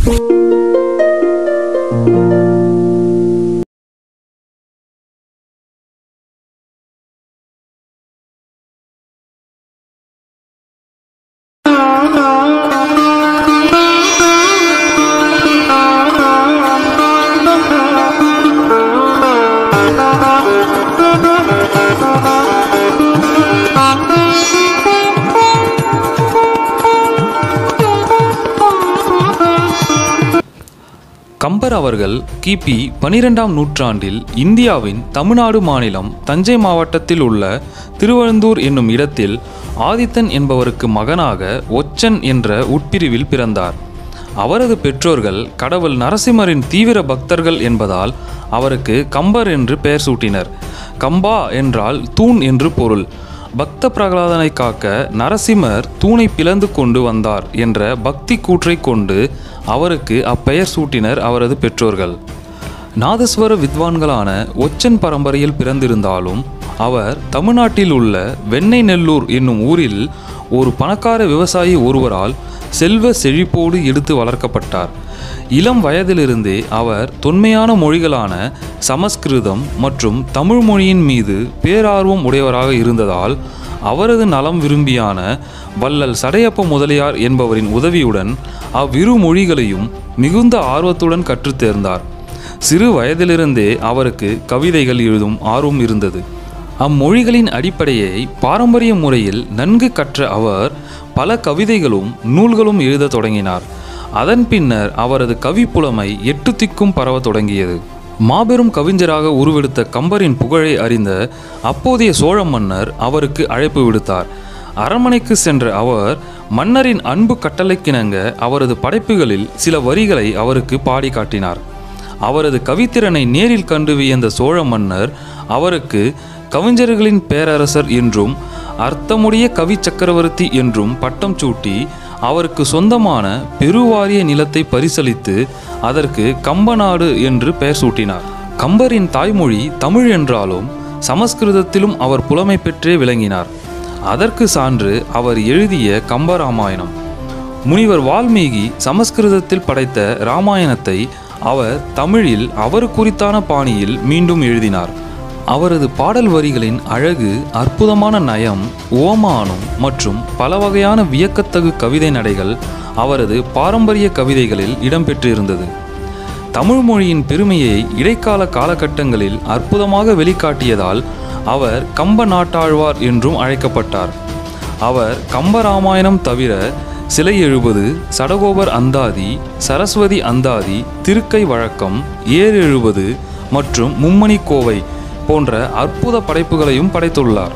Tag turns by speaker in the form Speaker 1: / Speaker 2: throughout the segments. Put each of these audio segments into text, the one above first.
Speaker 1: கம்பர் அவர்கள் கிபி பனிரெண்டாம் நூற்றாண்டில் இந்தியாவின் தமிழ்நாடு மாநிலம் தஞ்சை மாவட்டத்தில் உள்ள திருவழுந்தூர் என்னும் இடத்தில் ஆதித்தன் என்பவருக்கு மகனாக ஒச்சன் என்ற உட்பிரிவில் பிறந்தார் அவரது பெற்றோர்கள் கடவுள் நரசிம்மரின் தீவிர பக்தர்கள் என்பதால் அவருக்கு கம்பர் என்று பெயர் சூட்டினர் கம்பா என்றால் தூண் என்று பொருள் பக்த பிரகலாதனை காக்க நரசிம்மர் தூணை பிளந்து கொண்டு வந்தார் என்ற பக்தி கூற்றைக் கொண்டு அவருக்கு அப்பெயர் சூட்டினர் அவரது பெற்றோர்கள் நாதஸ்வர வித்வான்களான ஒச்சன் பரம்பரையில் பிறந்திருந்தாலும் அவர் தமிழ்நாட்டில் உள்ள வெண்ணெய் நெல்லூர் என்னும் ஊரில் ஒரு பணக்கார விவசாயி ஒருவரால் செல்வ செழிப்போடு எடுத்து வளர்க்கப்பட்டார் இளம் வயதிலிருந்தே அவர் தொன்மையான மொழிகளான சமஸ்கிருதம் மற்றும் தமிழ் மொழியின் மீது பேரார்வம் உடையவராக இருந்ததால் அவரது நலம் விரும்பியான வள்ளல் சடையப்ப முதலியார் என்பவரின் உதவியுடன் அவ்விரு மொழிகளையும் மிகுந்த ஆர்வத்துடன் கற்றுத் தேர்ந்தார் சிறு வயதிலிருந்தே அவருக்கு கவிதைகள் எழுதும் ஆர்வம் இருந்தது அம்மொழிகளின் அடிப்படையை பாரம்பரிய முறையில் நன்கு கற்ற அவர் பல கவிதைகளும் நூல்களும் எழுதத் தொடங்கினார் அதன் பின்னர் அவரது கவிப்புலமை எட்டு திக்கும் பரவத் தொடங்கியது மாபெரும் கவிஞராக உருவெடுத்த கம்பரின் புகழை அறிந்த அப்போதைய சோழ மன்னர் அவருக்கு அழைப்பு விடுத்தார் அரண்மனைக்கு சென்ற அவர் மன்னரின் அன்பு கட்டளைக்கிணங்க அவரது படைப்புகளில் சில வரிகளை அவருக்கு பாடி காட்டினார் அவரது கவித்திறனை நேரில் கண்டு வியந்த சோழ மன்னர் அவருக்கு கவிஞர்களின் பேரரசர் என்றும் அர்த்தமுடைய கவி சக்கரவர்த்தி என்றும் பட்டம் சூட்டி அவருக்கு சொந்தமான பெருவாரிய நிலத்தை பரிசளித்து அதற்கு கம்பநாடு என்று பெயர் சூட்டினார் கம்பரின் தாய்மொழி தமிழ் என்றாலும் சமஸ்கிருதத்திலும் அவர் புலமை பெற்றே விளங்கினார் அதற்கு சான்று அவர் எழுதிய கம்பராமாயணம் முனிவர் வால்மீகி சமஸ்கிருதத்தில் படைத்த இராமாயணத்தை அவர் தமிழில் அவர் குறித்தான பாணியில் மீண்டும் எழுதினார் அவரது பாடல் வரிகளின் அழகு அற்புதமான நயம் ஓமானம் மற்றும் பல வகையான வியக்கத்தகு கவிதை நடைகள் அவரது பாரம்பரிய கவிதைகளில் இடம்பெற்றிருந்தது தமிழ் மொழியின் பெருமையை இடைக்கால காலகட்டங்களில் அற்புதமாக வெளிக்காட்டியதால் அவர் கம்ப நாட்டாழ்வார் என்றும் அழைக்கப்பட்டார் அவர் கம்பராமாயணம் தவிர சிலை எழுபது சடகோபர் அந்தாதி சரஸ்வதி அந்தாதி திருக்கை வழக்கம் ஏர் எழுபது மற்றும் மும்மணி கோவை போன்ற அற்புத படைப்புகளையும் படைத்துள்ளார்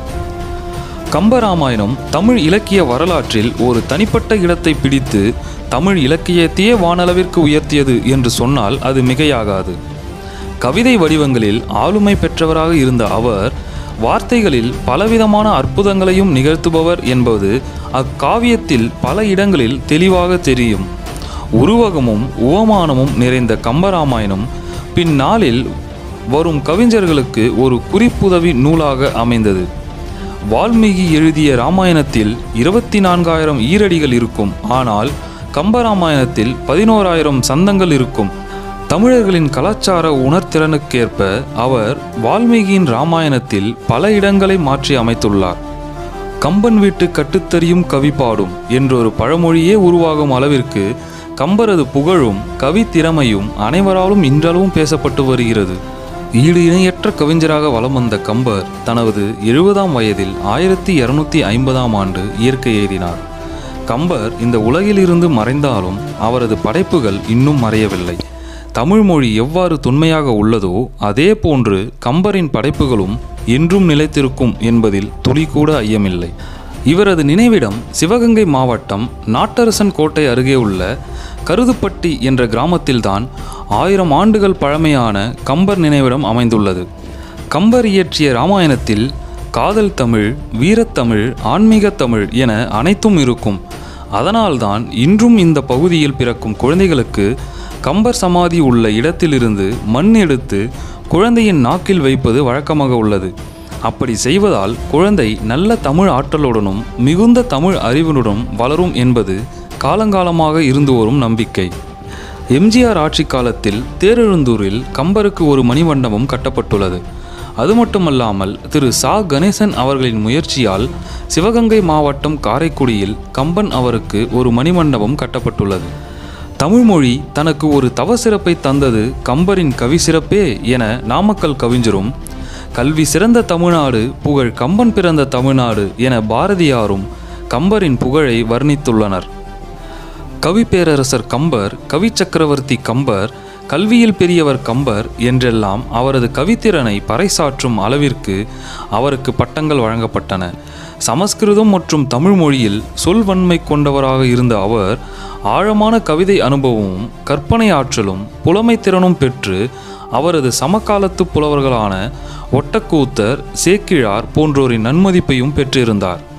Speaker 1: கம்பராமாயணம் தமிழ் இலக்கிய வரலாற்றில் ஒரு தனிப்பட்ட இடத்தை பிடித்து தமிழ் இலக்கியத்தையே வானளவிற்கு உயர்த்தியது என்று சொன்னால் அது மிகையாகாது கவிதை வடிவங்களில் ஆளுமை பெற்றவராக இருந்த அவர் வார்த்தைகளில் பலவிதமான அற்புதங்களையும் நிகழ்த்துபவர் என்பது அக்காவியத்தில் பல இடங்களில் தெளிவாக தெரியும் உருவகமும் உவமானமும் நிறைந்த கம்பராமாயணம் பின்னாளில் வரும் கவிஞர்களுக்கு ஒரு குறிப்புதவி நூலாக அமைந்தது வால்மீகி எழுதிய ராமாயணத்தில் இருபத்தி நான்காயிரம் ஈரடிகள் இருக்கும் ஆனால் கம்பராமாயணத்தில் பதினோராயிரம் சந்தங்கள் இருக்கும் தமிழர்களின் கலாச்சார உணர்திறனுக்கேற்ப அவர் வால்மீகியின் ராமாயணத்தில் பல இடங்களை மாற்றி அமைத்துள்ளார் கம்பன் வீட்டு கட்டுத்தறியும் கவி பாடும் என்றொரு பழமொழியே உருவாகும் அளவிற்கு கம்பரது புகழும் கவி திறமையும் அனைவராலும் இன்றளவும் பேசப்பட்டு வருகிறது ஈடு இணையற்ற கவிஞராக வலம் வந்த கம்பர் தனது எழுபதாம் வயதில் ஆயிரத்தி இருநூத்தி ஐம்பதாம் ஆண்டு இயற்கை எழுதினார் கம்பர் இந்த உலகிலிருந்து மறைந்தாலும் அவரது படைப்புகள் இன்னும் மறையவில்லை தமிழ் மொழி எவ்வாறு தொன்மையாக உள்ளதோ அதே போன்று கம்பரின் படைப்புகளும் என்றும் நிலைத்திருக்கும் என்பதில் துளி கூட ஐயமில்லை இவரது நினைவிடம் சிவகங்கை மாவட்டம் நாட்டரசன் கோட்டை அருகே உள்ள கருதுப்பட்டி என்ற கிராமத்தில்தான் ஆயிரம் ஆண்டுகள் பழமையான கம்பர் நினைவிடம் அமைந்துள்ளது கம்பர் இயற்றிய ராமாயணத்தில் காதல் தமிழ் வீரத்தமிழ் ஆன்மீகத் தமிழ் என அனைத்தும் இருக்கும் அதனால்தான் இன்றும் இந்த பகுதியில் பிறக்கும் குழந்தைகளுக்கு கம்பர் சமாதி உள்ள இடத்திலிருந்து மண் எடுத்து குழந்தையின் நாக்கில் வைப்பது வழக்கமாக உள்ளது அப்படி செய்வதால் குழந்தை நல்ல தமிழ் ஆற்றலுடனும் மிகுந்த தமிழ் அறிவுடனும் வளரும் என்பது காலங்காலமாக இருந்து வரும் நம்பிக்கை எம்ஜிஆர் ஆட்சி காலத்தில் தேரெழுந்தூரில் கம்பருக்கு ஒரு மணிமண்டபம் கட்டப்பட்டுள்ளது அது மட்டுமல்லாமல் திரு சா கணேசன் அவர்களின் முயற்சியால் சிவகங்கை மாவட்டம் காரைக்குடியில் கம்பன் அவருக்கு ஒரு மணிமண்டபம் கட்டப்பட்டுள்ளது தமிழ்மொழி தனக்கு ஒரு தவ சிறப்பை தந்தது கம்பரின் கவி சிறப்பே என நாமக்கல் கவிஞரும் கல்வி சிறந்த தமிழ்நாடு புகழ் கம்பன் பிறந்த தமிழ்நாடு என பாரதியாரும் கம்பரின் புகழை வர்ணித்துள்ளனர் கவி பேரரசர் கம்பர் கவி சக்கரவர்த்தி கம்பர் கல்வியில் பெரியவர் கம்பர் என்றெல்லாம் அவரது கவித்திறனை பறைசாற்றும் அளவிற்கு அவருக்கு பட்டங்கள் வழங்கப்பட்டன சமஸ்கிருதம் மற்றும் தமிழ் மொழியில் சொல்வன்மை கொண்டவராக இருந்த அவர் ஆழமான கவிதை அனுபவமும் கற்பனை ஆற்றலும் புலமைத்திறனும் பெற்று அவரது சமகாலத்து புலவர்களான ஒட்டக்கூத்தர் சேக்கிழார் போன்றோரின் நன்மதிப்பையும் பெற்றிருந்தார்